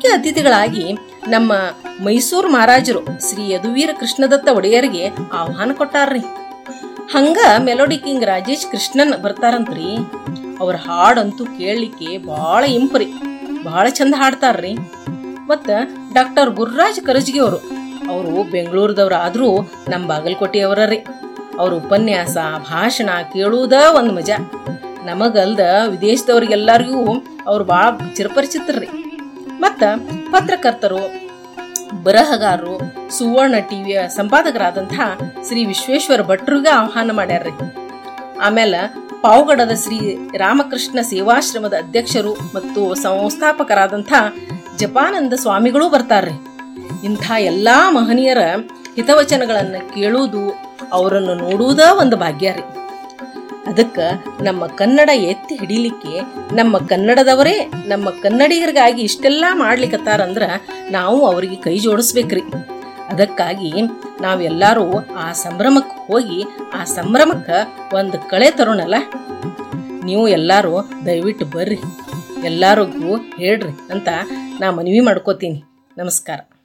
ಮುಖ್ಯ ಅತಿಥಿಗಳಾಗಿ ನಮ್ಮ ಮೈಸೂರು ಮಹಾರಾಜರು ಶ್ರೀ ಯದುವೀರ ಕೃಷ್ಣದತ್ತ ಒಡೆಯರಿಗೆ ಆಹ್ವಾನ ಕೊಟ್ಟಾರ್ರಿ ಹಂಗ ಮೆಲೋಡಿ ಕಿಂಗ್ ರಾಜೇಶ್ ಕೃಷ್ಣನ್ ಬರ್ತಾರಂತ್ರಿ ಅವ್ರ ಹಾಡಂತೂ ಕೇಳಲಿಕ್ಕೆ ಭಾಳ ಇಂಪ್ರಿ ಭಾಳ ಚಂದ ಹಾಡ್ತಾರ್ರಿ ಮತ್ತು ಡಾಕ್ಟರ್ ಗುರುರಾಜ್ ಕರಜ್ಗಿ ಅವರು ಅವರು ಬೆಂಗಳೂರದವ್ರು ಆದರೂ ನಮ್ಮ ಬಾಗಲಕೋಟೆಯವರ ರೀ ಅವ್ರ ಉಪನ್ಯಾಸ ಭಾಷಣ ಕೇಳುವುದ ಒಂದು ಮಜಾ ನಮಗಲ್ದ ವಿದೇಶದವ್ರಿಗೆಲ್ಲರಿಗೂ ಅವ್ರು ಭಾಳ ಚಿರಪರಿಚಿತರ್ರಿ ಮತ್ತು ಪತ್ರಕರ್ತರು ಬರಹಗಾರರು ಸುವರ್ಣ ಟಿವಿಯ ಸಂಪಾದಕರಾದಂಥ ಶ್ರೀ ವಿಶ್ವೇಶ್ವರ ಭಟ್ರಿಗೆ ಆಹ್ವಾನ ಮಾಡ್ಯಾರ್ರಿ ಆಮೇಲೆ ಪಾವಗಡದ ಶ್ರೀ ರಾಮಕೃಷ್ಣ ಸೇವಾಶ್ರಮದ ಅಧ್ಯಕ್ಷರು ಮತ್ತು ಸಂಸ್ಥಾಪಕರಾದಂಥ ಜಪಾನಂದ ಸ್ವಾಮಿಗಳು ಬರ್ತಾರ್ರಿ ಇಂಥ ಎಲ್ಲ ಮಹನೀಯರ ಹಿತವಚನಗಳನ್ನು ಕೇಳುವುದು ಅವರನ್ನು ನೋಡುವುದ ಒಂದು ಭಾಗ್ಯ ರೀ ಅದಕ್ಕೆ ನಮ್ಮ ಕನ್ನಡ ಎತ್ತಿ ಹಿಡಿಲಿಕ್ಕೆ ನಮ್ಮ ಕನ್ನಡದವರೇ ನಮ್ಮ ಕನ್ನಡಿಗರಿಗಾಗಿ ಇಷ್ಟೆಲ್ಲ ಮಾಡ್ಲಿಕ್ಕತ್ತಾರಂದ್ರೆ ನಾವು ಅವರಿಗೆ ಕೈ ಜೋಡಿಸ್ಬೇಕ್ರಿ ಅದಕ್ಕಾಗಿ ನಾವೆಲ್ಲರೂ ಆ ಸಂಭ್ರಮಕ್ಕೆ ಹೋಗಿ ಆ ಸಂಭ್ರಮಕ್ಕೆ ಒಂದು ಕಳೆ ತರೋಣಲ್ಲ ನೀವು ಎಲ್ಲರೂ ದಯವಿಟ್ಟು ಬರ್ರಿ ಎಲ್ಲರಿಗೂ ಹೇಳ್ರಿ ಅಂತ ನಾ ಮನವಿ ಮಾಡ್ಕೋತೀನಿ ನಮಸ್ಕಾರ